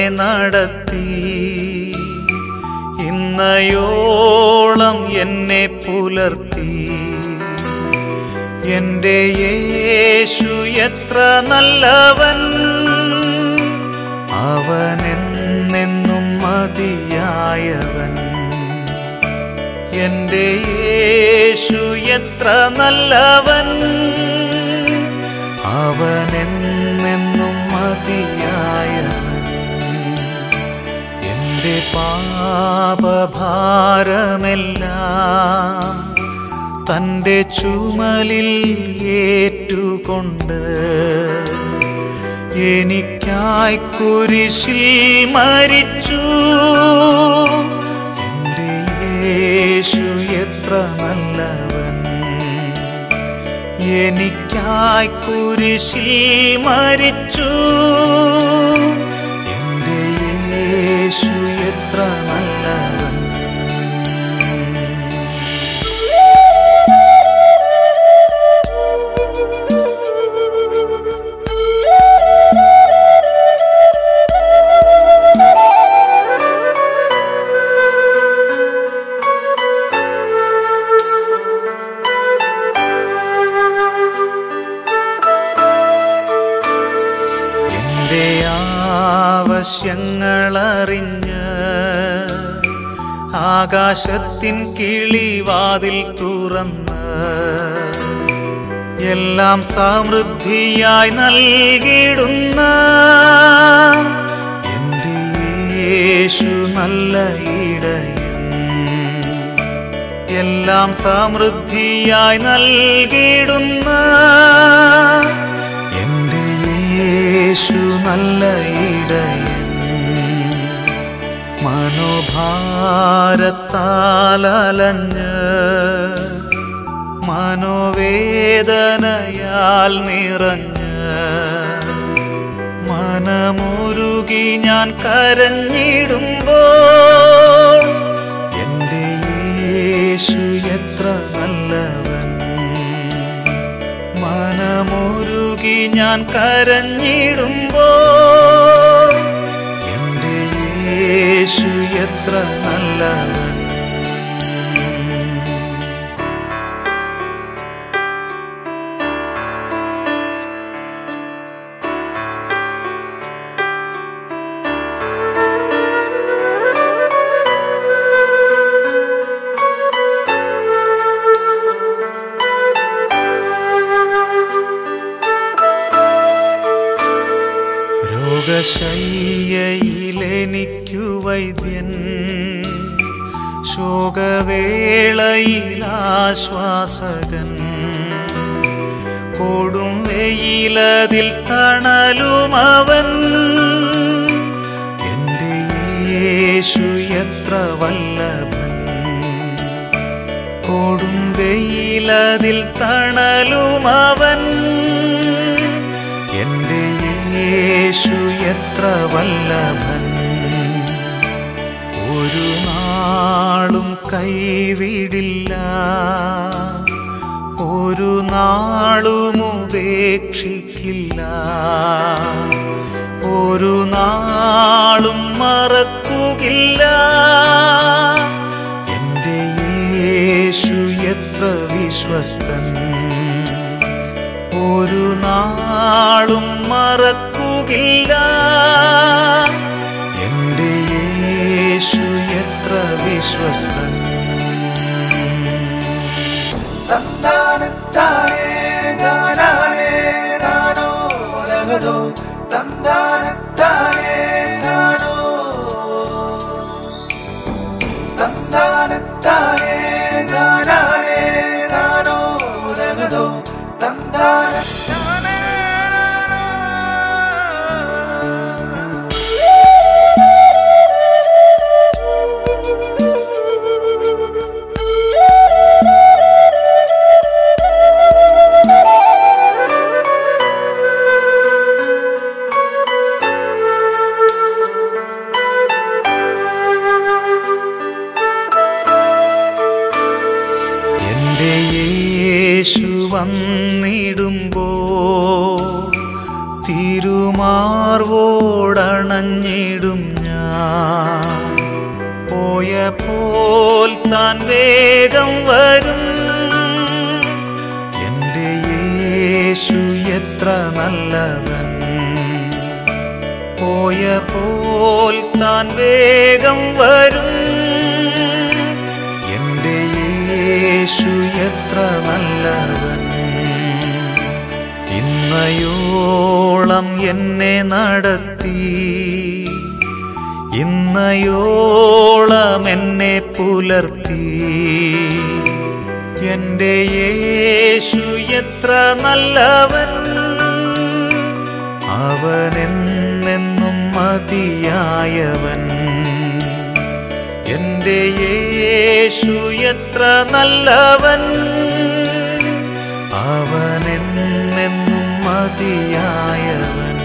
നടത്തി ഇന്നയോളം എന്നെ പുലർത്തി എന്റെ യേശു എത്ര നല്ലവൻ അവനെന്നെന്നും മതിയായവൻ എന്റെ യേശു എത്ര നല്ലവൻ അവനെന്നെന്നും മതിയായവൻ എന്റെ പാപഭാരമെല്ലാം തൻ്റെ ചുമലിൽ ഏറ്റുകൊണ്ട് എനിക്കായി കുരിശിൽ മരിച്ചു എൻ്റെ യേശു എത്ര നല്ലവൻ എനിക്കായി കുരിശിൽ മരിച്ചു എൻ്റെ യേശു എത്ര നല്ലവൻ എന്റെ ആവശ്യങ്ങളറിഞ്ഞ് ആകാശത്തിൻ കിളിവാതിൽ തുറന്ന് എല്ലാം സമൃദ്ധിയായി നൽകിടുന്ന എന്റെ യേശു നല്ല ഇടയൻ എല്ലാം സമൃദ്ധിയായി നൽകിടുന്ന എന്റെ യേശു നല്ല ഇടയൻ മനോഭാരത്താലഞ്ഞ് മനോവേദനയാൽ നിറഞ്ഞ് മനമുരുകി ഞാൻ കരഞ്ഞിടുമ്പോൾ എന്റെ യേശു എത്ര നല്ലവൻ മനമുരുകി ഞാൻ കരഞ്ഞിടുമ്പോൾ എന്റെ യേശു എത്ര നല്ലവൻ രോഗശയ്യയിലെനിക്കു വൈദ്യൻ ശോകവേളയിലാശ്വാസകൻ കൊടും വെയിലതിൽ തണലുമവൻ എന്റെ യേശു എത്ര വല്ലഭൻ കൊടും വെയിലതിൽ തണലുമവൻ എന്റെ യേശു എത്ര വല്ലഭൻ ഒരു നാളും കൈവിടില്ല ഒരു നാളും ഉപേക്ഷിക്കില്ല ഒരു നാളും മറക്കുകില്ല എന്റെ യേശു എത്ര വിശ്വസ്തൻ ഒരു നാളും മറക്കുകില്ല എന്റെ യേശു എത്ര വിശ്വസ്തൻ തന്താനത്താനേ നാനാനേ നാനോ നഗതോ തന്താനത്താനേ നാനോ തന്താനത്താനേ നാനാനേ നാനോ നഗതോ തന്താനത്താനേ നാനോ എന്റെ യേശു വന്നിടുമ്പോ തിരുമാർവോടണഞ്ഞിടും പോൽ താൻ വേഗം വരും എന്റെ യേശു എത്ര നല്ലവൻ പോയ പോൽ താൻ വേഗം വരും എന്റെ യേശു എത്ര നല്ലവൻ ഇന്നയോളം എന്നെ നടത്തി ഇന്നയോളം എന്നെ പുലർത്തി എന്റെ യേശു എത്ര നല്ലവൻ അവനെന്നെന്നും മതിയായവൻ എന്റെ യേശു എത്ര നല്ലവൻ അവനെന്നെന്നും മതിയായവൻ